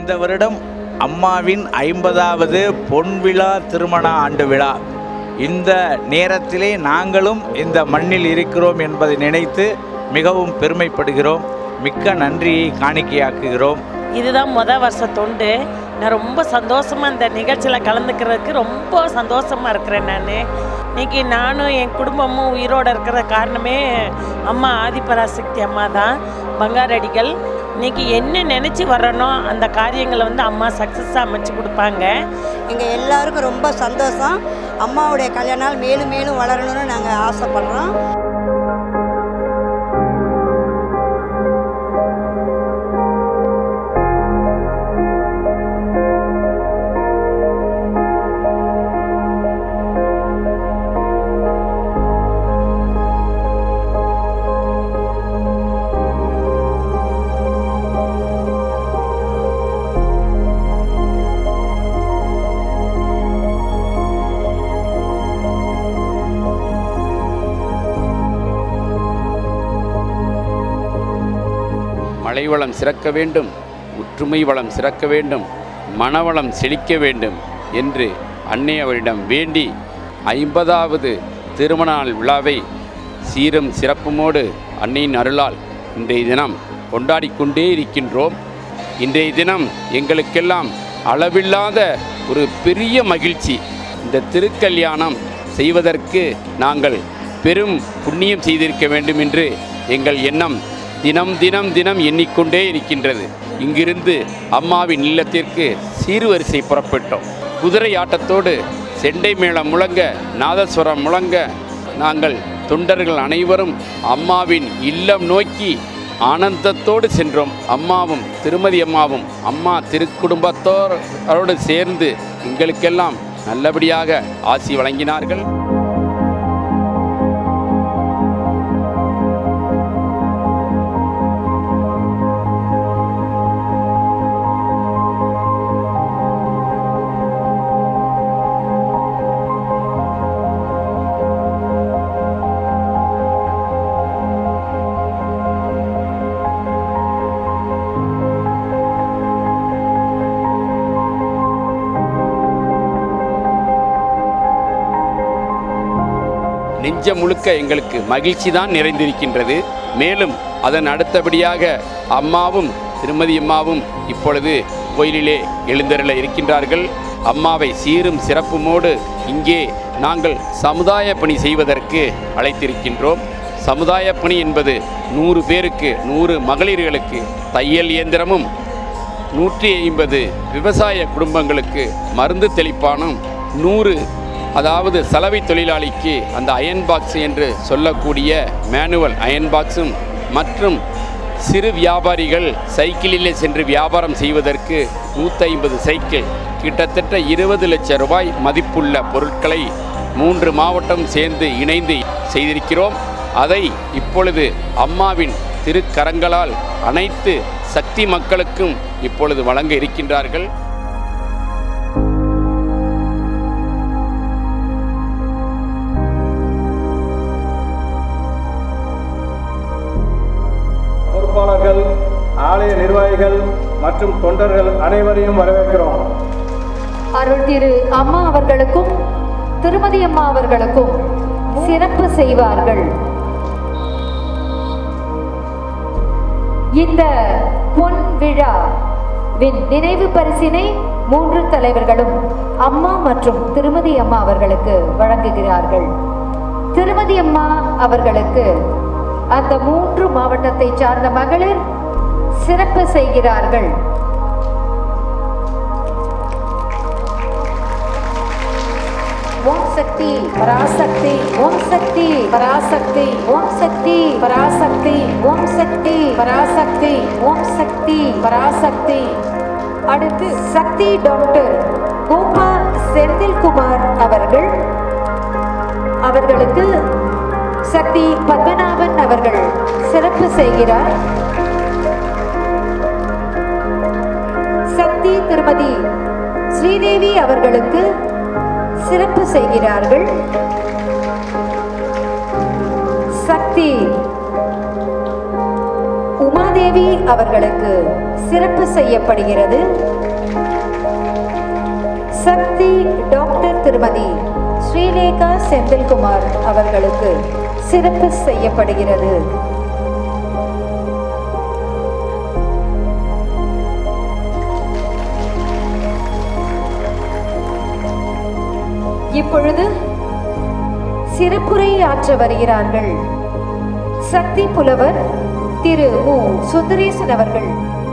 இந்த வருடம் அம்மாவின் ஐம்பதாவது பொன்விழா திருமண ஆண்டு விழா இந்த நேரத்திலே நாங்களும் இந்த மண்ணில் இருக்கிறோம் என்பதை நினைத்து மிகவும் பெருமைப்படுகிறோம் மிக்க நன்றியை காணிக்கையாக்குகிறோம் இதுதான் முத வருஷ தொண்டு நான் ரொம்ப சந்தோஷமாக இந்த நிகழ்ச்சியில் கலந்துக்கிறதுக்கு ரொம்ப சந்தோஷமாக இருக்கிறேன் நான் இன்னைக்கு நானும் என் குடும்பமும் உயிரோடு இருக்கிற காரணமே அம்மா ஆதிபராசக்தி அம்மா தான் பங்காரடிகள் இன்னைக்கு என்ன நினச்சி வர்றனோ அந்த காரியங்களை வந்து அம்மா சக்ஸஸாக அமைச்சு கொடுப்பாங்க எங்கள் எல்லாருக்கும் ரொம்ப சந்தோஷம் அம்மாவுடைய கல்யாண நாள் மேலும் மேலும் வளரணும்னு நாங்கள் ஆசைப்படுறோம் மழை வளம் சிறக்க வேண்டும் ஒற்றுமை வளம் சிறக்க வேண்டும் மனவளம் செழிக்க வேண்டும் என்று அன்னை அவரிடம் வேண்டி ஐம்பதாவது திருமண நாள் விழாவை சீரும் சிறப்புமோடு அன்னையின் அருளால் இன்றைய தினம் கொண்டாடிக் கொண்டே இருக்கின்றோம் இன்றைய தினம் எங்களுக்கெல்லாம் அளவில்லாத ஒரு பெரிய மகிழ்ச்சி இந்த திருக்கல்யாணம் செய்வதற்கு நாங்கள் பெரும் புண்ணியம் செய்திருக்க வேண்டும் என்று எங்கள் எண்ணம் தினம் தினம் தினம் எண்ணிக்கொண்டே இருக்கின்றது இங்கிருந்து அம்மாவின் இல்லத்திற்கு சீர்வரிசை புறப்பட்டோம் குதிரை ஆட்டத்தோடு செண்டை மேளம் முழங்க நாதஸ்வரம் முழங்க நாங்கள் தொண்டர்கள் அனைவரும் அம்மாவின் இல்லம் நோக்கி ஆனந்தத்தோடு சென்றோம் அம்மாவும் திருமதி அம்மாவும் அம்மா திருக்குடும்பத்தோரோடு சேர்ந்து எங்களுக்கெல்லாம் நல்லபடியாக ஆசி வழங்கினார்கள் நெஞ்சம் முழுக்க எங்களுக்கு மகிழ்ச்சி தான் நிறைந்திருக்கின்றது மேலும் அதன் அடுத்தபடியாக அம்மாவும் திருமதி அம்மாவும் இப்பொழுது கோயிலிலே எழுந்தருள இருக்கின்றார்கள் அம்மாவை சீரும் சிறப்புமோடு இங்கே நாங்கள் சமுதாய பணி செய்வதற்கு அழைத்திருக்கின்றோம் சமுதாய பணி என்பது நூறு பேருக்கு நூறு மகளிர்களுக்கு தையல் இயந்திரமும் நூற்றி ஐம்பது விவசாய குடும்பங்களுக்கு மருந்து தெளிப்பானும் நூறு அதாவது சலவை தொழிலாளிக்கு அந்த அயன் பாக்ஸ் என்று சொல்லக்கூடிய மேனுவல் அயன் பாக்ஸும் மற்றும் சிறு வியாபாரிகள் சைக்கிளிலே சென்று வியாபாரம் செய்வதற்கு நூற்றி ஐம்பது சைக்கிள் கிட்டத்தட்ட இருபது லட்சம் ரூபாய் மதிப்புள்ள பொருட்களை மூன்று மாவட்டம் சேர்ந்து இணைந்து செய்திருக்கிறோம் அதை இப்பொழுது அம்மாவின் திருக்கரங்களால் அனைத்து சக்தி மக்களுக்கும் இப்பொழுது வழங்க இருக்கின்றார்கள் பொறுப்பாளர்கள் ஆலய நிர்வாகிகள் மற்றும் தொண்டர்கள் அனைவரையும் வரவேற்கிறோம் அருள் திரு அம்மா அவர்களுக்கும் திருமதி அம்மா அவர்களுக்கும் சிறப்பு செய்வார்கள் இந்த பொன் விழாவின் நினைவு பரிசினை மூன்று தலைவர்களும் அம்மா மற்றும் திருமதி அம்மா அவர்களுக்கு வழங்குகிறார்கள் திருமதி அம்மா அவர்களுக்கு அந்த மூன்று மாவட்டத்தை சார்ந்த மகளிர் சிறப்பு செய்கிறார்கள் ஓம் சக்தி பராசக்தி ஓம் சக்தி பராசக்தி ஓம் சக்தி பராசக்தி ஓம் சக்தி பராசக்தி ஓம் சக்தி பராசக்தி அடுத்து சக்தி டாக்டர் கோபா செந்தில்குமார் அவர்கள் அவர்களுக்கு சக்தி பத்மநாபன் அவர்கள் சிறப்பு செய்கிறார் சக்தி திருமதி ஸ்ரீதேவி அவர்களுக்கு சிறப்பு செய்கிறார்கள் சக்தி உமாதேவி அவர்களுக்கு சிறப்பு செய்யப்படுகிறது திருமதி ஸ்ரீலேகா செந்தில்குமார் அவர்களுக்கு சிறப்பு செய்யப்படுகிறது இப்பொழுது சிறப்புரை ஆற்ற வருகிறார்கள் சக்தி புலவர் திரு மு சுந்தரேசன் அவர்கள்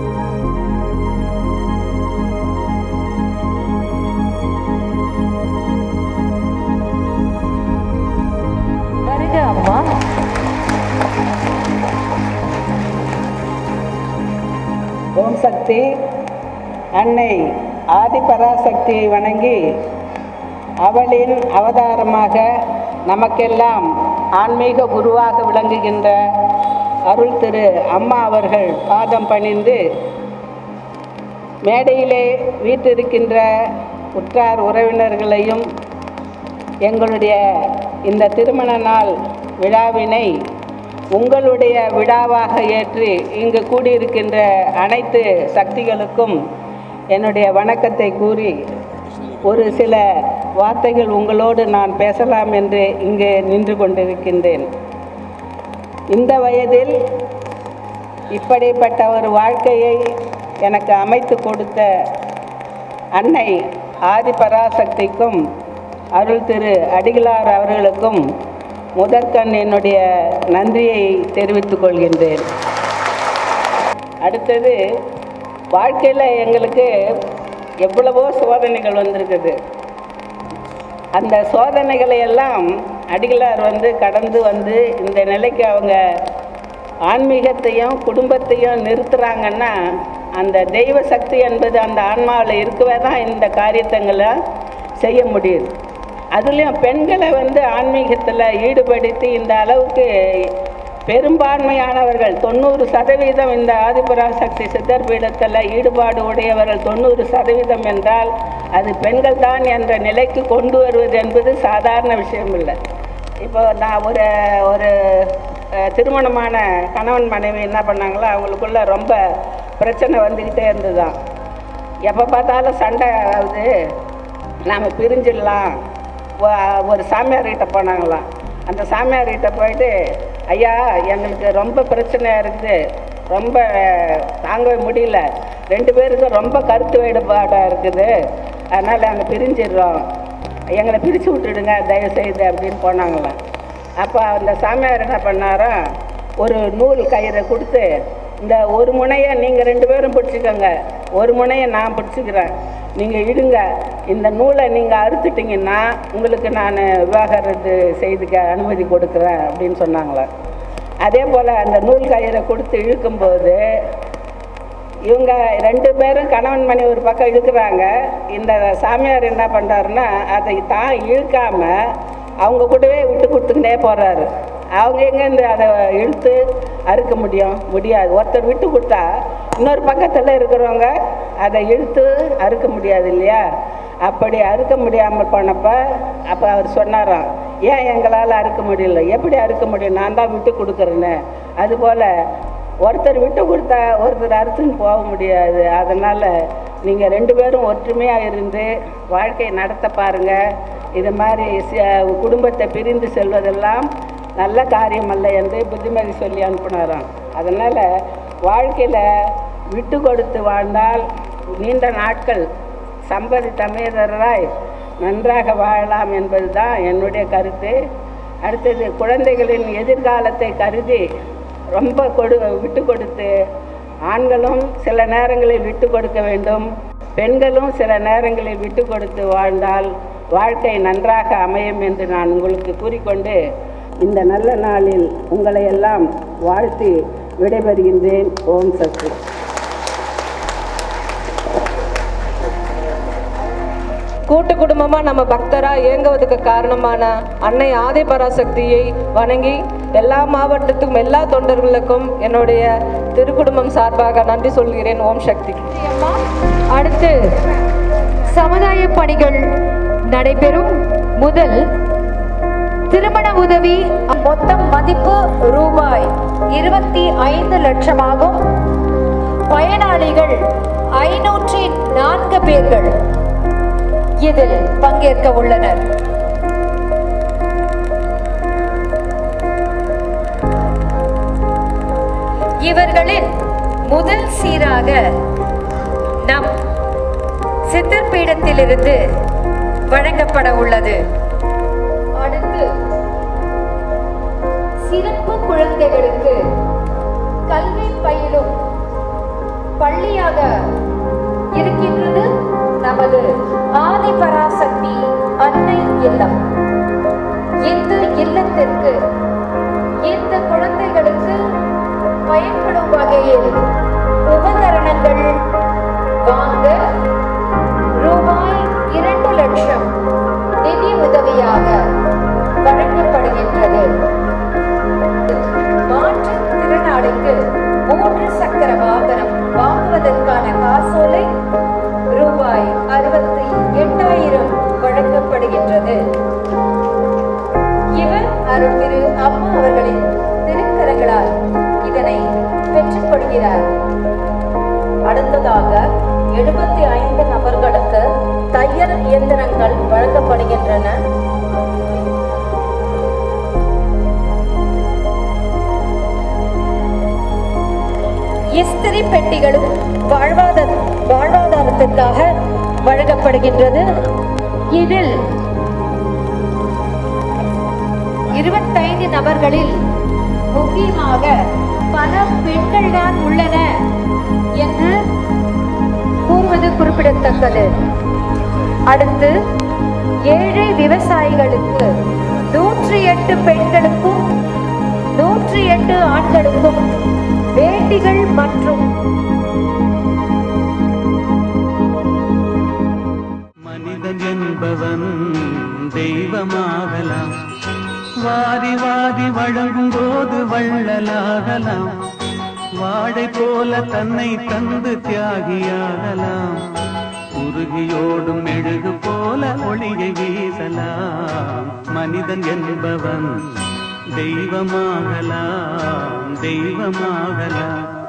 வருக அம்மா ஓம் சக்தி அன்னை ஆதிபராசக்தியை வணங்கி அவளின் அவதாரமாக நமக்கெல்லாம் ஆன்மீக குருவாக விளங்குகின்ற அருள் திரு அம்மா அவர்கள் பாதம் பணிந்து மேடையிலே வீற்றிருக்கின்ற உற்றார் உறவினர்களையும் எங்களுடைய இந்த திருமண நாள் விழாவினை உங்களுடைய விழாவாக ஏற்று இங்கு கூடியிருக்கின்ற அனைத்து சக்திகளுக்கும் என்னுடைய வணக்கத்தை கூறி ஒரு சில வார்த்தைகள் உங்களோடு நான் பேசலாம் என்று இங்கே நின்று கொண்டிருக்கின்றேன் இந்த வயதில் இப்படிப்பட்ட ஒரு வாழ்க்கையை எனக்கு அமைத்து கொடுத்த அன்னை ஆதிபராசக்திக்கும் அருள் திரு அடிகளார் அவர்களுக்கும் முதற்கண் என்னுடைய நன்றியை தெரிவித்துக் கொள்கின்றேன் அடுத்தது வாழ்க்கையில் எங்களுக்கு எவ்வளவோ சோதனைகள் வந்திருக்குது அந்த சோதனைகளை எல்லாம் அடிகளார் வந்து கடந்து வந்து இந்த நிலைக்கு அவங்க ஆன்மீகத்தையும் குடும்பத்தையும் நிறுத்துறாங்கன்னா அந்த தெய்வ சக்தி என்பது அந்த ஆன்மாவில் இருக்கவே தான் இந்த காரியத்தங்களை செய்ய முடியுது அதுலேயும் பெண்களை வந்து ஆன்மீகத்தில் ஈடுபடுத்தி இந்த அளவுக்கு பெரும்பான்மையானவர்கள் தொண்ணூறு சதவீதம் இந்த ஆதிபராசக்தி சித்தர் பீடத்தில் ஈடுபாடு உடையவர்கள் தொண்ணூறு சதவீதம் என்றால் அது பெண்கள் தான் என்ற நிலைக்கு கொண்டு வருவது என்பது சாதாரண விஷயம் இல்லை இப்போ நான் ஒரு ஒரு அஹ், திருமணமான கணவன் மனைவி என்ன பண்ணாங்களோ அவங்களுக்குள்ள ரொம்ப பிரச்சனை வந்துக்கிட்டே இருந்துதான் எப்போ பார்த்தாலும் சண்டை ஆகுது நாம் பிரிஞ்சிடலாம் ஒ- ஒரு சாமியார்கிட்ட போனாங்களாம் அந்த சாமியார்கிட்ட போயிட்டு ஐயா எங்களுக்கு ரொம்ப பிரச்சனையாக இருக்குது ரொம்ப தாங்கவே முடியல ரெண்டு பேருக்கும் ரொம்ப கருத்து வேறுபாடாக இருக்குது அதனால் நாங்கள் பிரிஞ்சிடுறோம் எங்களை பிரித்து விட்டுடுங்க தயவு செய்து அப்படின்னு போனாங்களாம் அப்போ அந்த சாமியார் என்ன பண்ணாரோ ஒரு நூல் கயிறை கொடுத்து இந்த ஒரு முனையை நீங்கள் ரெண்டு பேரும் பிடிச்சிக்கோங்க ஒரு முனையை நான் பிடிச்சிக்கிறேன் நீங்கள் இடுங்க இந்த நூலை நீங்கள் அறுத்துட்டிங்கன்னா உங்களுக்கு நான் விவாகரத்து செய்துக்க அனுமதி கொடுக்குறேன் அப்படின்னு சொன்னாங்களாம் அதே போல் அந்த நூல் கயிறை கொடுத்து இழுக்கும்போது இவங்க ரெண்டு பேரும் கணவன் மணி ஒரு பக்கம் இழுக்கிறாங்க இந்த சாமியார் என்ன பண்ணுறாருன்னா அதை தான் இழுக்காம அவங்க கூடவே விட்டு கொடுத்துக்கிட்டே போகிறாரு அவங்க எங்கேருந்து அதை இழுத்து அறுக்க முடியும் முடியாது ஒருத்தர் விட்டு கொடுத்தா இன்னொரு பக்கத்தில் இருக்கிறவங்க அதை இழுத்து அறுக்க முடியாது இல்லையா அப்படி அறுக்க முடியாமல் போனப்போ அப்போ அவர் சொன்னாராம் ஏன் எங்களால் அறுக்க முடியல எப்படி அறுக்க முடியும் நான் தான் விட்டு கொடுக்குறேன்னு அதுபோல் ஒருத்தர் விட்டு கொடுத்தா ஒருத்தர் அறுத்துன்னு போக முடியாது அதனால் நீங்கள் ரெண்டு பேரும் ஒற்றுமையாக இருந்து வாழ்க்கையை நடத்த பாருங்கள் இது மாதிரி ச- குடும்பத்தை பிரிந்து செல்வதெல்லாம் நல்ல காரியம் அல்ல என்று புத்திமதி சொல்லி அனுப்புனாராம் அதனால் வாழ்க்கையில் விட்டு கொடுத்து வாழ்ந்தால் நீண்ட நாட்கள் சம்பதி தமேதராய் நன்றாக வாழலாம் என்பது தான் என்னுடைய கருத்து அடுத்தது குழந்தைகளின் எதிர்காலத்தை கருதி ரொம்ப கொடு விட்டு கொடுத்து ஆண்களும் சில நேரங்களில் விட்டு கொடுக்க வேண்டும் பெண்களும் சில நேரங்களில் விட்டு கொடுத்து வாழ்ந்தால் வாழ்க்கை நன்றாக அமையும் என்று நான் உங்களுக்கு கூறிக்கொண்டு இந்த நல்ல நாளில் உங்களை எல்லாம் வாழ்த்தி விடைபெறுகின்றேன் ஓம் சக்தி கூட்டு குடும்பமா நம்ம பக்தரா இயங்குவதற்கு காரணமான அன்னை ஆதி பராசக்தியை வணங்கி எல்லா மாவட்டத்துக்கும் எல்லா தொண்டர்களுக்கும் என்னுடைய திருக்குடும்பம் சார்பாக நன்றி சொல்கிறேன் ஓம் சக்தி அம்மா அடுத்து சமுதாய பணிகள் நடைபெறும் முதல் திருமண உதவி மொத்தம் மதிப்பு ரூபாய் இருபத்தி ஐந்து லட்சமாகும் பயனாளிகள் ஐநூற்றி நான்கு பேர்கள் இதில் பங்கேற்க உள்ளனர் இவர்களின் முதல் சீராக நம் சித்தர் பீடத்திலிருந்து வழங்கப்பட உள்ளது அடுத்து சிறப்பு குழந்தைகளுக்கு கல்வி பயிலும் பள்ளியாக இருக்கின்றது நமது ஆதிபராசக்தி அன்னை இல்லம் இந்த இல்லத்திற்கு இந்த குழந்தைகளுக்கு பயன்படும் வகையில் உபகரணங்கள் வாங்க ரூபாய் இரண்டு லட்சம் நிதி உதவியாக வழங்கப்படுகின்றது மாற்றுத் திறனாளிக்கு மூன்று சக்கர வாகனம் வாங்குவதற்கான காசோலை ரூபாய் அறுபத்தி எட்டாயிரம் வழங்கப்படுகின்றது இவர் அருள் திரு அம்மா அவர்களின் திருக்கரங்களால் இதனை பெற்றுக்கொள்கிறார் அடுத்ததாக எழுபத்தி ஐந்து நபர்களுக்கு தையல் இயந்திரங்கள் வழங்கப்படுகின்றன இஸ்திரி பெட்டிகளும் வாழ்வாதார வாழ்வாதாரத்திற்காக வழங்கப்படுகின்றது இதில் இருபத்தைந்து நபர்களில் முக்கியமாக பல பெண்கள் தான் உள்ளன என்று கூறுவது குறிப்பிடத்தக்கது அடுத்து ஏழை விவசாயிகளுக்கு நூற்றி எட்டு பெண்களுக்கும் நூற்றி எட்டு ஆண்களுக்கும் வேட்டிகள் மற்றும் மனிதன் என்பவன் தெய்வமாகலாம் வாரி வாரி வழங்கும் போது வள்ளலாகலாம் வாழை போல தன்னை தந்து தியாகியாகலாம் உருகியோடும் மெழுகு போல ஒளியை வீசலாம் மனிதன் என்பவன் தெய்வமாகலாம் தெய்வமாகலாம்